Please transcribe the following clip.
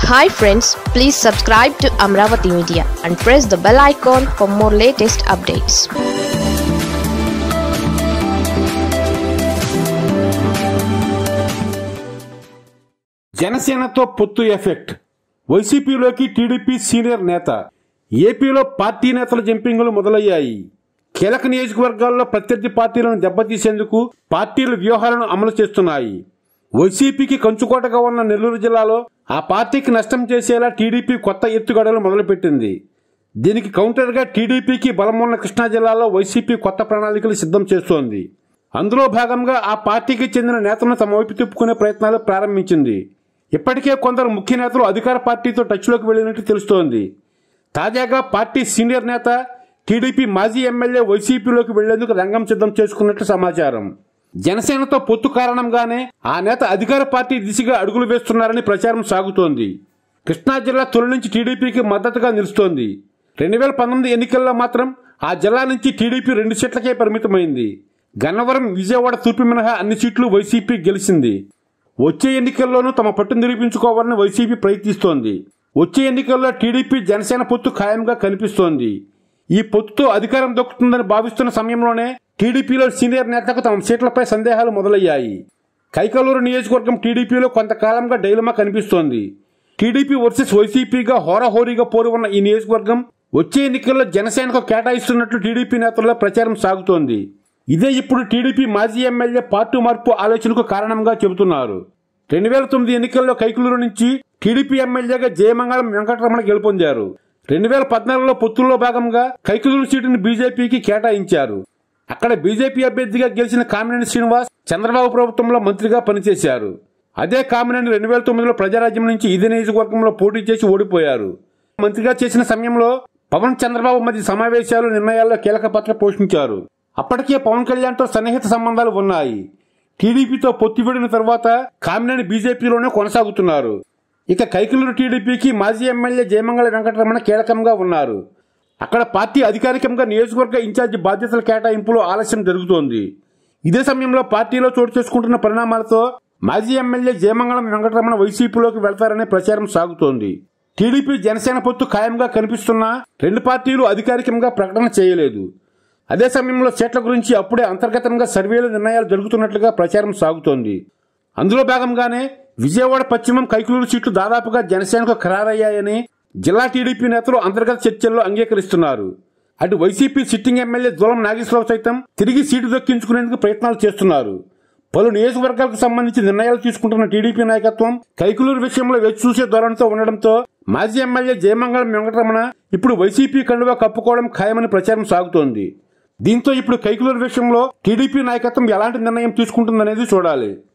hi friends please subscribe to Amaravati media and press the bell icon for more latest updates జనసేనతో పొత్తు effect వైసీపీలోకి TDP senior నేత ఏపీలో party నేతల జంపింగులు మొదలయ్యాయి కీలక నియోజకవర్గాల్లో ప్రత్యర్థి పార్టీలను దెబ్బతీసేందుకు పార్టీలు వ్యూహాలను అమలు చేస్తున్నాయి వైసీపీకి కంచుకోటగా ఉన్న నెల్లూరు జిల్లాలో ఆ పార్టీకి నష్టం చేసేలా టీడీపీ కొత్త ఎత్తుగడలు మొదలుపెట్టింది దీనికి కౌంటర్గా టీడీపీకి బలమున్న కృష్ణా జిల్లాలో వైసీపీ కొత్త ప్రణాళికలు సిద్ధం చేస్తోంది అందులో భాగంగా ఆ పార్టీకి చెందిన నేతలను తమ వైపు తిప్పుకునే ప్రయత్నాలు ప్రారంభించింది ఇప్పటికే కొందరు ముఖ్య నేతలు అధికార పార్టీతో టచ్లోకి వెళ్ళినట్టు తెలుస్తోంది తాజాగా పార్టీ సీనియర్ నేత టీడీపీ మాజీ ఎమ్మెల్యే వైసీపీలోకి వెళ్లేందుకు రంగం సిద్ధం చేసుకున్నట్లు సమాచారం జనసేనతో పొత్తు కారణంగానే ఆ నేత అధికార పార్టీ దిశగా అడుగులు వేస్తున్నారని ప్రచారం సాగుతోంది కృష్ణా జిల్లా తొలి నుంచి టీడీపీకి మద్దతుగా నిలుస్తోంది రెండు వేల పంతొమ్మిది ఎన్నికల్లో మాత్రం ఆ జిల్లా నుంచి టీడీపీ రెండు సీట్లకే పరిమితమైంది గన్నవరం విజయవాడ తూర్పు మినహా అన్ని సీట్లు వైసీపీ గెలిచింది వచ్చే ఎన్నికల్లోనూ తమ పట్టు నిరూపించుకోవాలని వైసీపీ ప్రయత్నిస్తోంది వచ్చే ఎన్నికల్లో టీడీపీ జనసేన పొత్తు ఖాయంగా కనిపిస్తోంది ఈ పొత్తుతో అధికారం దక్కుతుందని భావిస్తున్న సమయంలోనే టీడీపీలో సీనియర్ నేతలకు తమ సీట్లపై సందేహాలు మొదలయ్యాయి కైకలూరు నియోజకవర్గం టీడీపీలో కొంతకాలంగా డైలమా కనిపిస్తోంది టీడీపీ వర్సెస్ వైసీపీగా హోరాహోరీగా పోరు ఉన్న ఈ నియోజకవర్గం వచ్చే ఎన్నికల్లో జనసేనకు కేటాయిస్తున్నట్లు టీడీపీ నేతల్లో ప్రచారం సాగుతోంది ఇదే ఇప్పుడు టీడీపీ మాజీ ఎమ్మెల్యే పార్టీ మార్పు ఆలోచనకు కారణంగా చెబుతున్నారు రెండు వేల తొమ్మిది ఎన్నికల్లో కైకులూరు నుంచి టీడీపీ ఎమ్మెల్యేగా జయమంగళం వెంకటరమణ గెలుపొందారు రెండు వేల పద్నాలుగులో పొత్తుల్లో భాగంగా కైకులూరు సీటును బీజేపీకి కేటాయించారు అక్కడ బీజేపీ అభ్యర్థిగా గెలిచిన కామినేని శ్రీనివాస్ చంద్రబాబు ప్రభుత్వంలో మంత్రిగా పనిచేశారు అదే కామినేని రెండు వేల తొమ్మిదిలో ప్రజారాజ్యం నుంచి ఇదే నియోజకవర్గంలో పోటీ చేసి ఓడిపోయారు మంత్రిగా చేసిన సమయంలో పవన్ చంద్రబాబు మధ్య సమావేశాలు నిర్ణయాల్లో కీలక పాత్ర పోషించారు అప్పటికే పవన్ కళ్యాణ్తో సన్నిహిత సంబంధాలు ఉన్నాయి టీడీపీతో పొత్తి విడిన తర్వాత కామినేని బీజేపీలోనే కొనసాగుతున్నారు ఇక కైకిలూరు టీడీపీకి మాజీ ఎమ్మెల్యే జయమంగళ వెంకటరమణ కీలకంగా ఉన్నారు అక్కడ పార్టీ అధికారికంగా నియోజకవర్గ ఇన్ఛార్జి బాధ్యతల కేటాయింపులో ఆలస్యం జరుగుతోంది ఇదే సమయంలో పార్టీలో చోటు చేసుకుంటున్న పరిణామాలతో మాజీ ఎమ్మెల్యే జయమంగళం వెంకటరమణ వైసీపీలోకి వెళ్తారనే ప్రచారం సాగుతోంది టీడీపీ జనసేన పొత్తు ఖాయంగా కనిపిస్తున్నా రెండు పార్టీలు అధికారికంగా ప్రకటన చేయలేదు అదే సమయంలో సీట్ల గురించి అప్పుడే అంతర్గతంగా సర్వేలు నిర్ణయాలు జరుగుతున్నట్లుగా ప్రచారం సాగుతోంది అందులో భాగంగానే విజయవాడ పశ్చిమం కైకులూరు సీట్లు దాదాపుగా జనసేనకు ఖరారయ్యాయని జిల్లా టీడీపీ నేతలు అంతర్గత చర్చల్లో అంగీకరిస్తున్నారు అటు YCP sitting MLA Dulam Nageswara Rao సైతం తిరిగి సీటు దక్కించుకునేందుకు ప్రయత్నాలు చేస్తున్నారు పలు నియోజకవర్గాలకు సంబంధించి నిర్ణయాలు తీసుకుంటున్న టీడీపీ నాయకత్వం కైకులూరు విషయంలో వేచి చూసే ధోరణితో ఉండడంతో మాజీ ఎమ్మెల్యే జయమంగళం వెంకటరమణ ఇప్పుడు వైసీపీ కండువా కప్పుకోవడం ఖాయమని ప్రచారం సాగుతోంది దీంతో ఇప్పుడు కైకులూరు విషయంలో టీడీపీ నాయకత్వం ఎలాంటి నిర్ణయం తీసుకుంటుందనేది చూడాలి